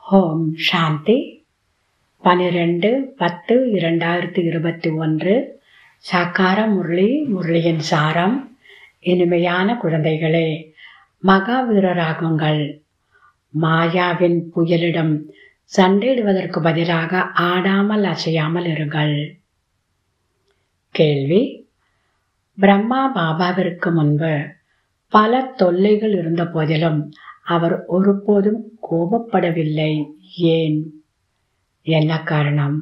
ஓம் சாந்தி பனிரெண்டு பத்து இரண்டாயிரத்தி இருபத்தி ஒன்று சாக்கார முரளி முரளியின் சாரம் இனிமையான குழந்தைகளே மகாவீரராகுங்கள் மாயாவின் புயலிடம் சண்டையிடுவதற்கு பதிலாக ஆடாமல் அசையாமல் இருங்கள் கேள்வி பிரம்மா பாபாவிற்கு முன்பு பல தொல்லைகள் இருந்த போதிலும் அவர் ஒருபோதும் கோபப்படவில்லை ஏன் என்ன காரணம்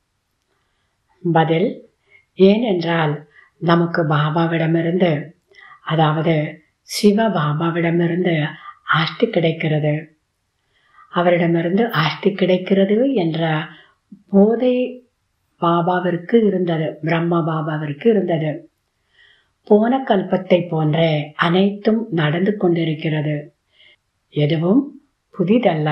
பதில் ஏனென்றால் நமக்கு பாபாவிடமிருந்து அதாவது சிவ பாபாவிடமிருந்து ஆஸ்தி கிடைக்கிறது அவரிடமிருந்து ஆஸ்தி கிடைக்கிறது என்ற போதை பாபாவிற்கு இருந்தது பிரம்ம பாபாவிற்கு இருந்தது போன கல்பத்தை போன்ற அனைத்தும் நடந்து கொண்டிருக்கிறது எதுவும் புதிதல்ல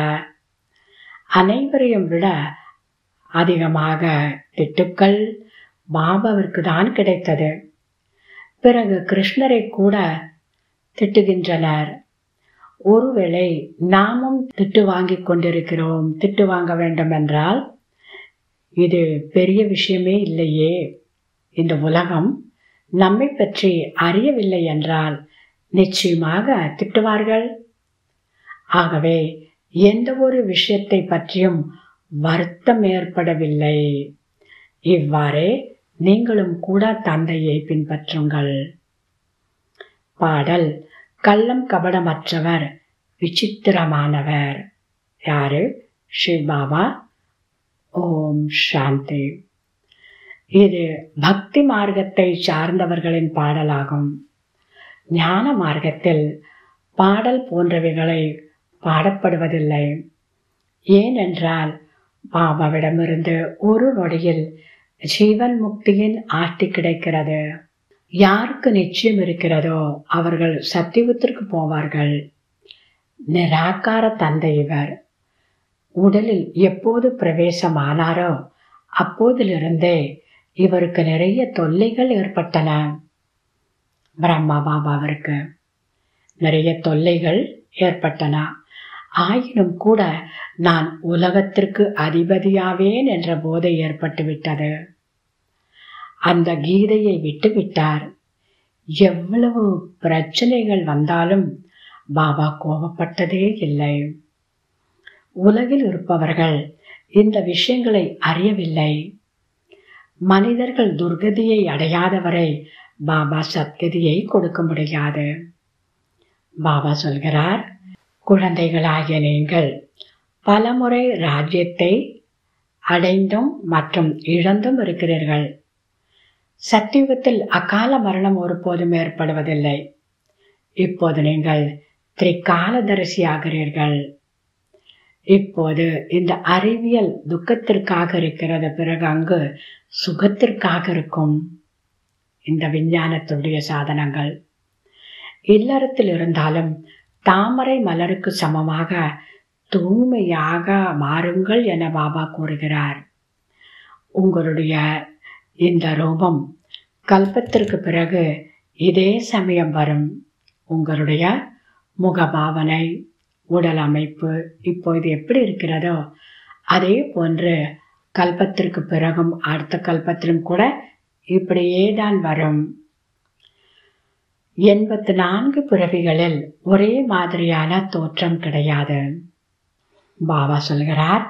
அனைவரையும் விட அதிகமாக திட்டுக்கள் பாபாவிற்கு தான் கிடைத்தது பிறகு கிருஷ்ணரை கூட திட்டுகின்றனர் ஒருவேளை நாமும் திட்டு வாங்கி கொண்டிருக்கிறோம் திட்டு வாங்க வேண்டும் என்றால் இது பெரிய விஷயமே இல்லையே இந்த உலகம் நம்மை பற்றி அறியவில்லை என்றால் நிச்சயமாக திட்டுவார்கள் ஆகவே எந்த ஒரு விஷயத்தை பற்றியும் வருத்தம் ஏற்படவில்லை இவ்வாறே நீங்களும் கூட தந்தையை பின்பற்றுங்கள் பாடல் கள்ளம் கபடமற்றவர் விசித்திரமானவர் யாரு சிவபாபா ஓம் சாந்தி இது பக்தி மார்க்கத்தை சார்ந்தவர்களின் பாடலாகும் ஞான மார்க்கத்தில் பாடல் போன்றவைகளை பாடப்படுவதில்லை ஏனென்றால் பாபாவிடமிருந்து ஒரு நொடியில் ஜீவன் முக்தியின் ஆட்சி கிடைக்கிறது யாருக்கு நிச்சயம் இருக்கிறதோ அவர்கள் சத்தியத்திற்கு போவார்கள் நிராகார தந்தை இவர் உடலில் எப்போது பிரவேசமானாரோ அப்போதிலிருந்தே இவருக்கு நிறைய தொல்லைகள் ஏற்பட்டன பிரம்மா பாபாவிற்கு நிறைய தொல்லைகள் ஏற்பட்டன ஆயினும் கூட நான் உலகத்திற்கு அதிபதியாவேன் என்ற போதை ஏற்பட்டு விட்டது அந்த கீதையை விட்டு விட்டார் எவ்வளவு பிரச்சனைகள் வந்தாலும் பாபா கோபப்பட்டதே இல்லை உலகில் இருப்பவர்கள் இந்த விஷயங்களை அறியவில்லை மனிதர்கள் துர்கதியை அடையாதவரை பாபா சத்கதியை கொடுக்க முடியாது பாபா சொல்கிறார் குழந்தைகளாகிய நீங்கள் பலமுறை ராஜ்யத்தை அடைந்தும் மற்றும் இழந்தும் இருக்கிறீர்கள் சத்தியுகத்தில் அகால மரணம் ஒருபோதும் ஏற்படுவதில்லை இப்போது நீங்கள் திரிகாலதரிசி ஆகிறீர்கள் இப்போது இந்த அறிவியல் துக்கத்திற்காக இருக்கிறது பிறகு அங்கு சுகத்திற்காக இருக்கும் இந்த விஞ்ஞானத்துடைய சாதனங்கள் இல்லறத்தில் இருந்தாலும் தாமரை மலருக்கு சமமாக தூய்மையாக மாறுங்கள் என பாபா கூறுகிறார் உங்களுடைய இந்த ரூபம் கல்பத்திற்கு பிறகு இதே சமயம் வரும் உங்களுடைய முகபாவனை உடல் அமைப்பு இப்போது எப்படி இருக்கிறதோ அதே போன்று கல்பத்திற்கு பிறகும் அடுத்த கல்பத்திலும் கூட இப்படியே தான் வரும் எண்பத்து நான்கு பிறவிகளில் ஒரே மாதிரியான தோற்றம் கிடையாது பாபா சொல்கிறார்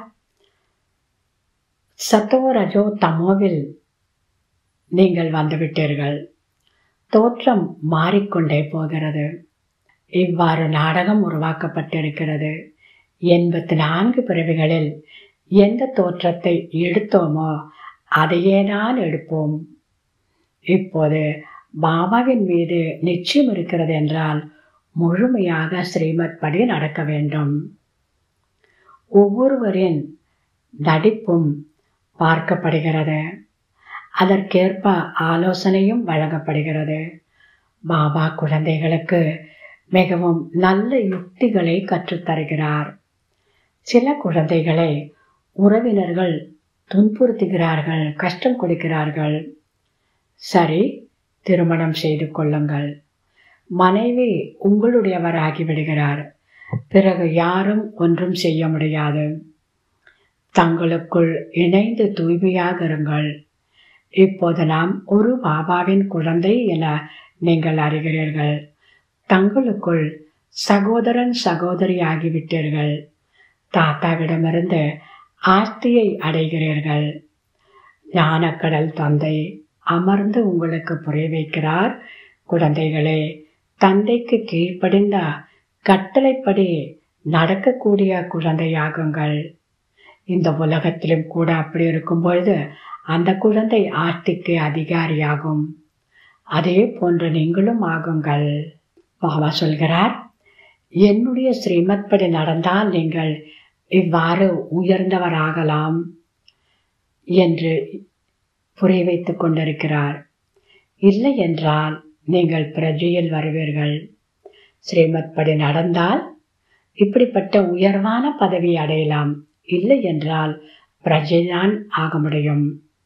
சத்தோ ரஜோ தமோவில் நீங்கள் வந்துவிட்டீர்கள் தோற்றம் மாறிக்கொண்டே போகிறது இவ்வாறு நாடகம் உருவாக்கப்பட்டிருக்கிறது எண்பத்தி நான்கு பிறவிகளில் எந்த தோற்றத்தை எடுத்தோமோ அதையே தான் எடுப்போம் இப்போது பாபாவின் மீது நிச்சயம் இருக்கிறது என்றால் முழுமையாக ஸ்ரீமத் படி நடக்க வேண்டும் ஒவ்வொருவரின் நடிப்பும் பார்க்கப்படுகிறது அதற்கேற்ப ஆலோசனையும் வழங்கப்படுகிறது பாபா குழந்தைகளுக்கு மிகவும் நல்ல யுக்திகளை கற்றுத்தருகிறார் சில குழந்தைகளை உறவினர்கள் துன்புறுத்துகிறார்கள் கஷ்டம் கொடுக்கிறார்கள் சரி திருமணம் செய்து கொள்ளுங்கள் மனைவி உங்களுடையவராகி விடுகிறார் பிறகு யாரும் ஒன்றும் செய்ய முடியாது தங்களுக்குள் இணைந்து தூய்மையாக இருங்கள் இப்போது நாம் ஒரு பாபாவின் குழந்தை என நீங்கள் அறிகிறீர்கள் தங்களுக்குள் சகோதரன் சகோதரி ஆகிவிட்டீர்கள் தாத்தாவிடமிருந்து ஆர்த்தியை அடைகிறீர்கள் ஞானக்கடல் தந்தை அமர்ந்து உங்களுக்கு புரிய வைக்கிறார் குழந்தைகளே தந்தைக்கு கீழ்ப்படிந்த கட்டளைப்படி நடக்கக்கூடிய குழந்தையாகுங்கள் இந்த உலகத்திலும் கூட அப்படி இருக்கும் பொழுது அந்த குழந்தை ஆர்த்திக்கு அதிகாரியாகும் அதே போன்று நீங்களும் ஆகுங்கள் பாபா சொல்கிறார் என்னுடைய ஸ்ரீமத் படி நடந்தால் நீங்கள் இவ்வாறு உயர்ந்தவராகலாம் என்று புரிய வைத்துக் கொண்டிருக்கிறார் இல்லை என்றால் நீங்கள் பிரஜையில் வருவீர்கள் ஸ்ரீமத் படி நடந்தால் இப்படிப்பட்ட உயர்வான பதவி அடையலாம் இல்லை என்றால் பிரஜைதான் ஆக முடியும்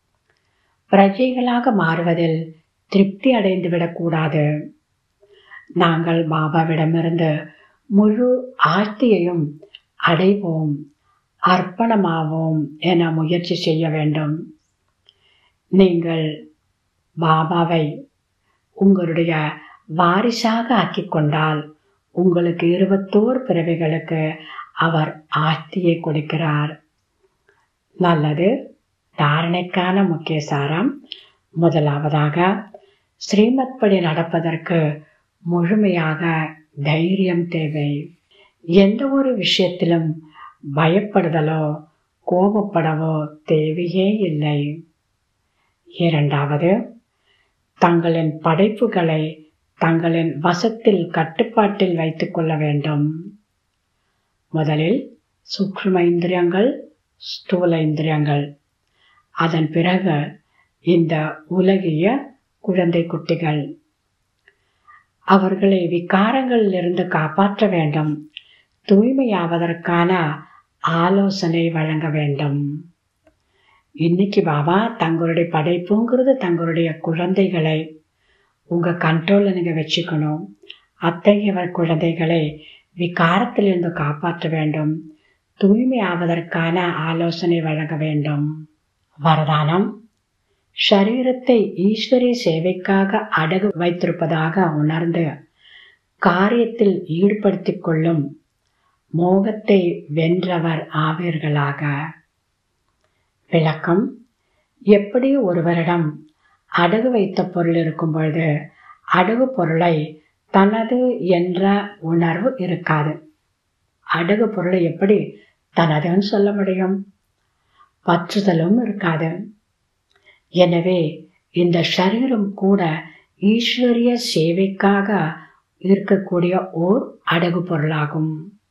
பிரஜைகளாக மாறுவதில் திருப்தி அடைந்து விடக்கூடாது நாங்கள் பாபாவிடமிருந்து முழு ஆர்த்தியையும் அடைவோம் அர்ப்பணமாவோம் என முயற்சி செய்ய வேண்டும் நீங்கள் பாபாவை உங்களுடைய வாரிசாக ஆக்கிக் கொண்டால் உங்களுக்கு இருபத்தோரு பிறவிகளுக்கு அவர் ஆர்த்தியை கொடுக்கிறார் நல்லது தாரணைக்கான முக்கிய சாரம் முதலாவதாக ஸ்ரீமத் படி நடப்பதற்கு முழுமையாக தைரியம் தேவை எந்த ஒரு விஷயத்திலும் பயப்படுதலோ கோபப்படவோ தேவையே இல்லை இரண்டாவது தங்களின் படைப்புகளை தங்களின் வசத்தில் கட்டுப்பாட்டில் வைத்துக் கொள்ள வேண்டும் முதலில் சூக்ஷ்ம இந்திரியங்கள் ஸ்தூல இந்திரியங்கள் அதன் பிறகு இந்த உலகிய குழந்தை குட்டிகள் அவர்களை விகாரங்களிலிருந்து காப்பாற்ற வேண்டும் தூய்மையாவதற்கான ஆலோசனை வழங்க வேண்டும் இன்னைக்கு பாபா தங்களுடைய படைப்புங்கிறது தங்களுடைய குழந்தைகளை உங்க கண்ட்ரோல்ல நீங்க வச்சுக்கணும் அத்தகையவர் குழந்தைகளை விகாரத்திலிருந்து காப்பாற்ற வேண்டும் தூய்மை ஆவதற்கான ஆலோசனை வழங்க வேண்டும் வரதானம் ஷரீரத்தை ஈஸ்வரிய சேவைக்காக அடகு வைத்திருப்பதாக உணர்ந்து காரியத்தில் ஈடுபடுத்திக் கொள்ளும் மோகத்தை வென்றவர் ஆவீர்களாக விளக்கம் எப்படி ஒருவரிடம் அடகு வைத்த பொருள் இருக்கும் பொழுது அடகு பொருளை தனது என்ற உணர்வு இருக்காது அடகு பொருளை எப்படி தனதுன்னு சொல்ல முடியும் பற்றுதலும் இருக்காது எனவே இந்த சரீரம் கூட ஈஸ்வரிய சேவைக்காக இருக்கக்கூடிய ஓர் அடகு பொருளாகும்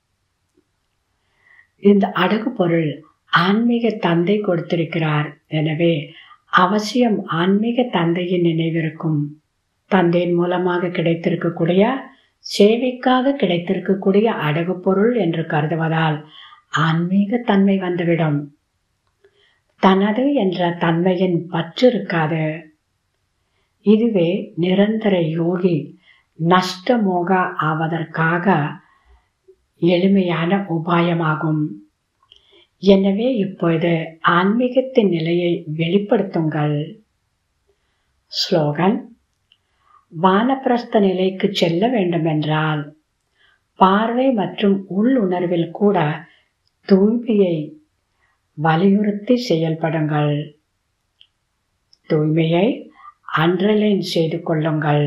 இந்த அடகு பொருள் ஆன்மீக தந்தை கொடுத்திருக்கிறார் எனவே அவசியம் ஆன்மீக தந்தையின் நினைவிருக்கும் தந்தையின் மூலமாக கிடைத்திருக்கக்கூடிய சேவைக்காக கிடைத்திருக்கக்கூடிய அடகு பொருள் என்று கருதுவதால் ஆன்மீக தன்மை வந்துவிடும் தனது என்ற தன்மையின் பற்று இருக்காது இதுவே நிரந்தர யோகி நஷ்டமோக ஆவதற்காக எளிமையான உபாயமாகும் எனவே இப்பொழுது ஆன்மீகத்தின் நிலையை வெளிப்படுத்துங்கள் ஸ்லோகன் வானப்பிரஸ்த நிலைக்கு செல்ல வேண்டுமென்றால் பார்வை மற்றும் உள்ளுணர்வில் கூட தூய்மையை வலியுறுத்தி செயல்படுங்கள் தூய்மையை அன்றலைன் செய்து கொள்ளுங்கள்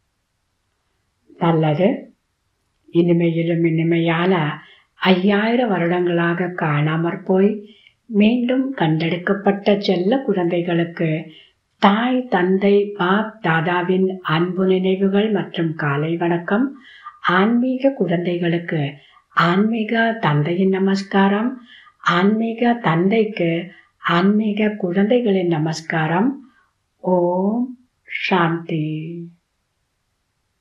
நல்லது இனிமையிலும் இனிமையான ஐயாயிரம் வருடங்களாக காணாமற் போய் மீண்டும் கண்டெடுக்கப்பட்ட செல்ல குழந்தைகளுக்கு தாய் தந்தை பாப் தாதாவின் அன்பு நினைவுகள் மற்றும் காலை வணக்கம் ஆன்மீக குழந்தைகளுக்கு ஆன்மீக தந்தையின் நமஸ்காரம் ஆன்மீக தந்தைக்கு ஆன்மீக குழந்தைகளின் நமஸ்காரம் ஓம் சாந்தி